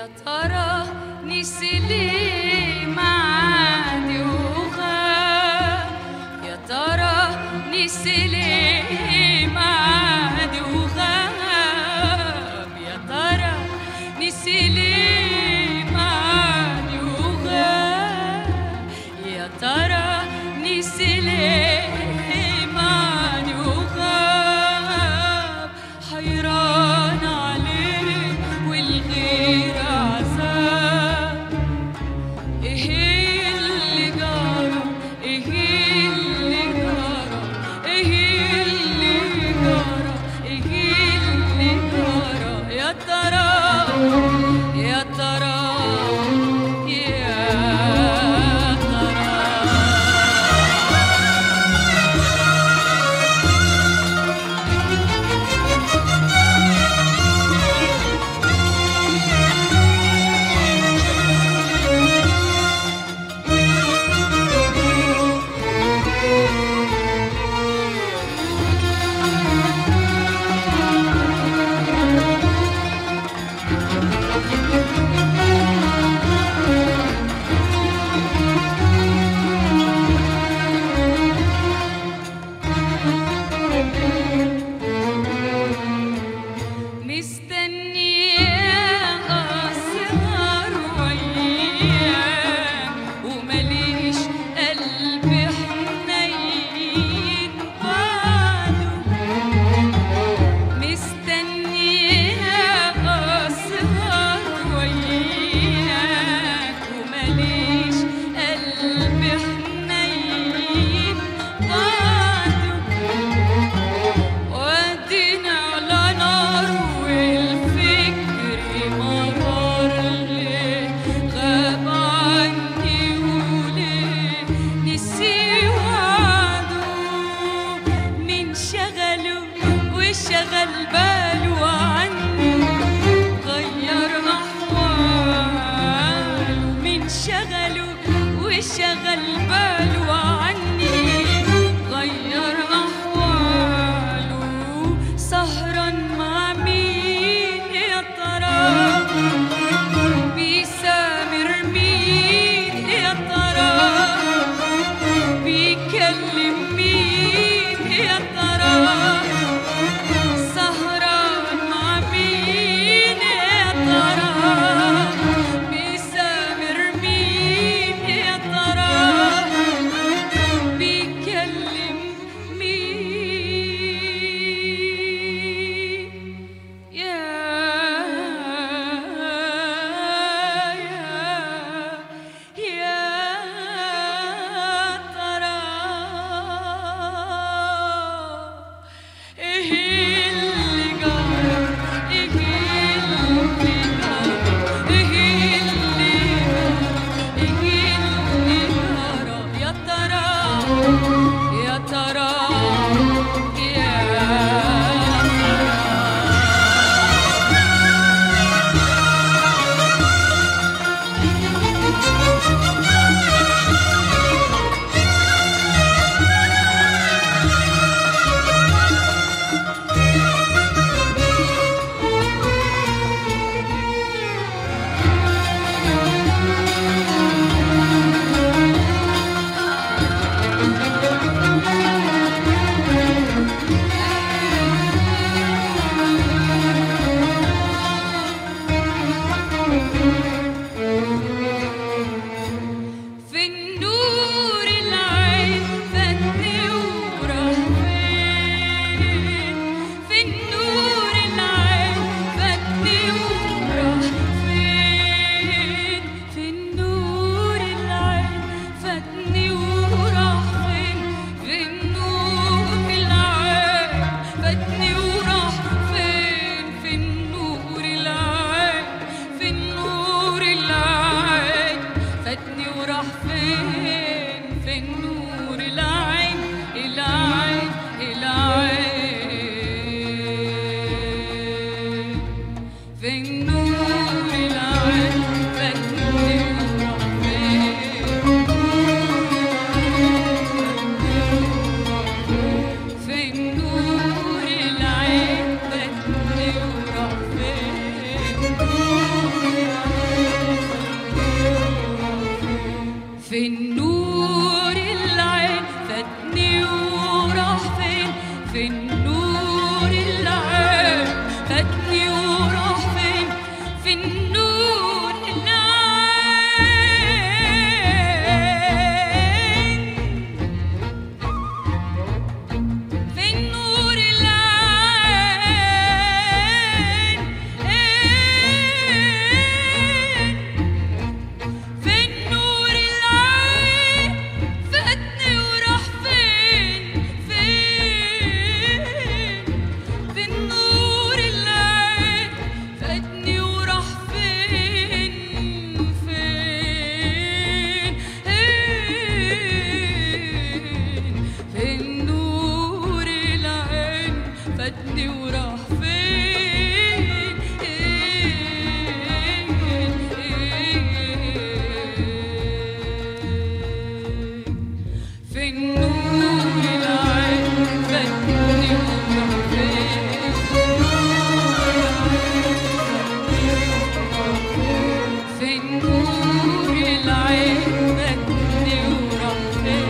يا ترى نسي ليه معادي وغاب يا ترى نسي ليه معادي وغاب يا ترى نسي ليه معادي وغاب يا ترى نسي ليه معادي وغاب حيران عليه والغير عذاب ايه اللي جرى ايه اللي جرى ايه اللي جرى ايه اللي جرى يا ترى يا ترى يا ترى مستنية أسهر وياك ومليش قلب حنين بعده مستنية أسهر وياك ومليش قلب حنين بعده ودينا على نار والفكر مرار ليه غاب عني وليه نسي وعده من شغله وشغل باله عني غير أحواله من شغله وشغل باله عني غير أحواله سهران مع مين يا ترى بيسامر مين يا ترى بيكلم مين يا ترى سهران مع مين يا ترى بيسامر مين يا ترى بيكلم مين يا يا يا ترى ايه اللي جرى ايه اللي جرى ايه اللي جرى ايه اللي جرى يا ترى يا ترى يا في النور العين فاتني وراح فين في النور العين فاتني وراح فين في النور العين فاتني وراح فين في النور العين فاتني وراح فين في النور العين في النور العين فاتني وراح فين في النور العين العين العين في النور العين فاتني وراح فين في النور العين فاتني وراح فين في النور العين فاتني وراح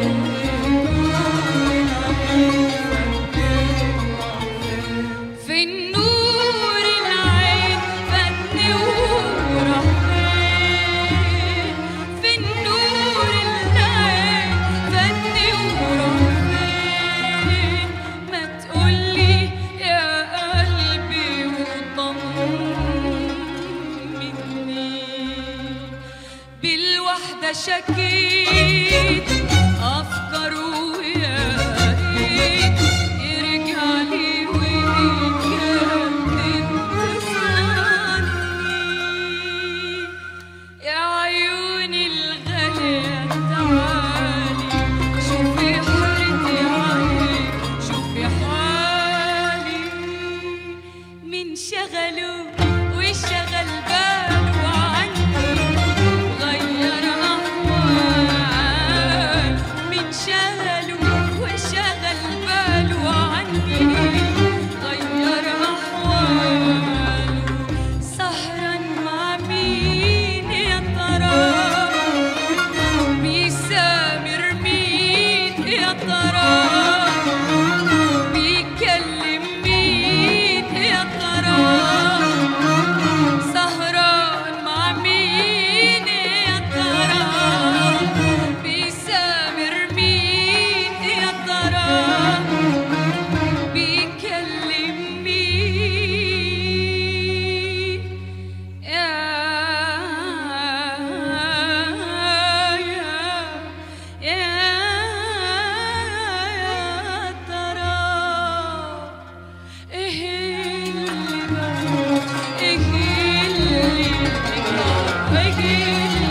في النور العين فاتني وراح فين في النور العين فاتني وراح فين ما تقولي يا قلبي وطمني بالوحدة شكيت أفكر ويا ريت يرجع لي ويكمل تصنعني يا عيوني الغالية تعالي شوفي حيرتي عيني شوفي حالي من شغله وشغل باله عني غير أحوال من شغله وشغل باله عني غير أحواله سهران مع مين يا ترى بيسامر مين يا ترى بيكلم مين يا ترى سهران مع مين يا ترى بيسامر مين يا ترى بيكلم مين يا يا يا ترى ايه اللي بقى ايه اللي بقى ايه